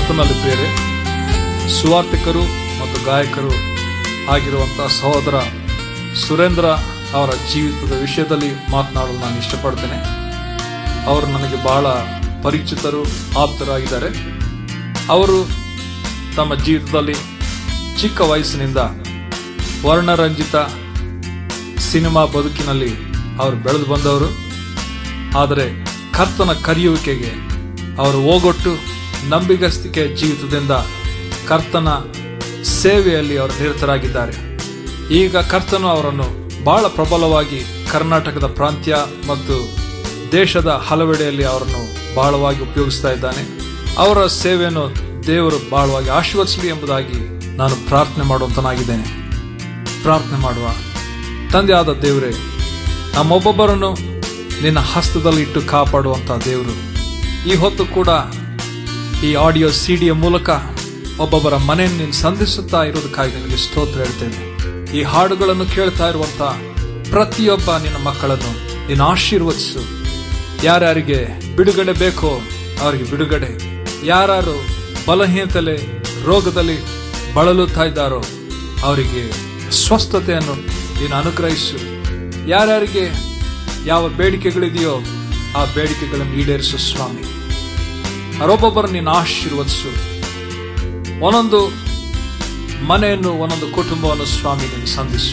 ಕರ್ತನಲ್ಲಿ ಬೇರೆ ಸುವಾರ್ತಿಕರು ಮತ್ತು ಗಾಯಕರು ಆಗಿರುವಂತಹ ಸಹೋದರ ಸುರೇಂದ್ರ ಅವರ ಜೀವಿತದ ವಿಷಯದಲ್ಲಿ ಮಾತನಾಡಲು ನಾನು ಇಷ್ಟಪಡ್ತೇನೆ ಅವರು ನನಗೆ ಬಹಳ ಪರಿಚಿತರು ಆಪ್ತರಾಗಿದ್ದಾರೆ ಅವರು ತಮ್ಮ ಜೀವಿತದಲ್ಲಿ ಚಿಕ್ಕ ವಯಸ್ಸಿನಿಂದ ವರ್ಣರಂಜಿತ ಸಿನಿಮಾ ಬದುಕಿನಲ್ಲಿ ಅವರು ಬೆಳೆದು ಬಂದವರು ಆದರೆ ಕರ್ತನ ಕರೆಯುವಿಕೆಗೆ ಅವರು ಓಗೊಟ್ಟು ನಂಬಿಗಸ್ತಿಕೆ ಜೀವಿತದಿಂದ ಕರ್ತನ ಸೇವೆಯಲ್ಲಿ ಅವರು ನಿರತರಾಗಿದ್ದಾರೆ ಈಗ ಕರ್ತನು ಅವರನ್ನು ಬಹಳ ಪ್ರಬಲವಾಗಿ ಕರ್ನಾಟಕದ ಪ್ರಾಂತ್ಯ ಮತ್ತು ದೇಶದ ಹಲವೆಡೆಯಲ್ಲಿ ಅವರನ್ನು ಬಹಳವಾಗಿ ಉಪಯೋಗಿಸ್ತಾ ಇದ್ದಾನೆ ಅವರ ಸೇವೆಯನ್ನು ದೇವರು ಬಹಳವಾಗಿ ಆಶೀರ್ವದಿಸಲಿ ಎಂಬುದಾಗಿ ನಾನು ಪ್ರಾರ್ಥನೆ ಮಾಡುವಂತನಾಗಿದ್ದೇನೆ ಪ್ರಾರ್ಥನೆ ಮಾಡುವ ತಂದೆಯಾದ ದೇವರೇ ನಮ್ಮೊಬ್ಬೊಬ್ಬರನ್ನು ನಿನ್ನ ಹಸ್ತದಲ್ಲಿ ಇಟ್ಟು ಕಾಪಾಡುವಂತ ದೇವರು ಈ ಹೊತ್ತು ಕೂಡ ಈ ಆಡಿಯೋ ಸಿಡಿಯ ಮೂಲಕ ಒಬ್ಬೊಬ್ಬರ ಮನೆಯನ್ನು ನೀನು ಸಂಧಿಸುತ್ತಾ ಇರೋದಕ್ಕಾಗಿ ನಿನಗೆ ಸ್ತೋತ್ರ ಹೇಳ್ತೇನೆ ಈ ಹಾಡುಗಳನ್ನು ಕೇಳ್ತಾ ಇರುವಂತ ಪ್ರತಿಯೊಬ್ಬ ನಿನ್ನ ಮಕ್ಕಳನ್ನು ನೀನು ಆಶೀರ್ವದಿಸು ಯಾರ್ಯಾರಿಗೆ ಬಿಡುಗಡೆ ಬೇಕೋ ಅವರಿಗೆ ಬಿಡುಗಡೆ ಯಾರು ಬಲಹೀನತೆಲೆ ರೋಗದಲ್ಲಿ ಬಳಲುತ್ತಾ ಇದ್ದಾರೋ ಅವರಿಗೆ ಸ್ವಸ್ಥತೆಯನ್ನು ನೀನು ಅನುಗ್ರಹಿಸು ಯಾರ್ಯಾರಿಗೆ ಯಾವ ಬೇಡಿಕೆಗಳಿದೆಯೋ ಆ ಬೇಡಿಕೆಗಳನ್ನು ಈಡೇರಿಸು ಸ್ವಾಮಿ ಅವರೊಬ್ಬೊಬ್ಬರು ನೀನು ಆಶೀರ್ವದಿಸು ಒಂದೊಂದು ಮನೆಯನ್ನು ಒಂದೊಂದು ಕುಟುಂಬವನ್ನು ಸ್ವಾಮಿ ನೀನು ಸಂಧಿಸು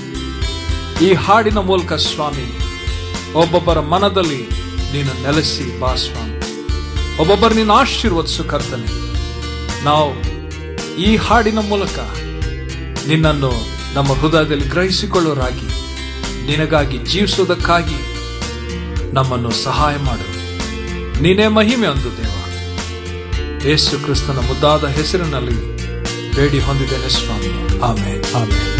ಈ ಹಾಡಿನ ಮೂಲಕ ಸ್ವಾಮಿ ಒಬ್ಬೊಬ್ಬರ ಮನದಲ್ಲಿ ನೀನು ನೆಲೆಸಿ ಬಾ ಸ್ವಾಮಿ ಒಬ್ಬೊಬ್ಬರು ನೀನು ಆಶೀರ್ವದಿಸು ಕರ್ತನೆ ನಾವು ಈ ಹಾಡಿನ ಮೂಲಕ ನಿನ್ನನ್ನು ನಮ್ಮ ಹೃದಯದಲ್ಲಿ ಗ್ರಹಿಸಿಕೊಳ್ಳೋರಾಗಿ ನಿನಗಾಗಿ ಜೀವಿಸುವುದಕ್ಕಾಗಿ ನಮ್ಮನ್ನು ಸಹಾಯ ಮಾಡು ನೀನೇ ಮಹಿಮೆ ಅಂದು ದೇವ ಯೇಸು ಕ್ರಿಸ್ತನ ಮುದ್ದಾದ ಹೆಸರಿನಲ್ಲಿ ಬೇಡಿ ಹೊಂದಿದ್ದೇನೆ ಸ್ವಾಮಿ ಆಮೇಲೆ ಆಮೇಲೆ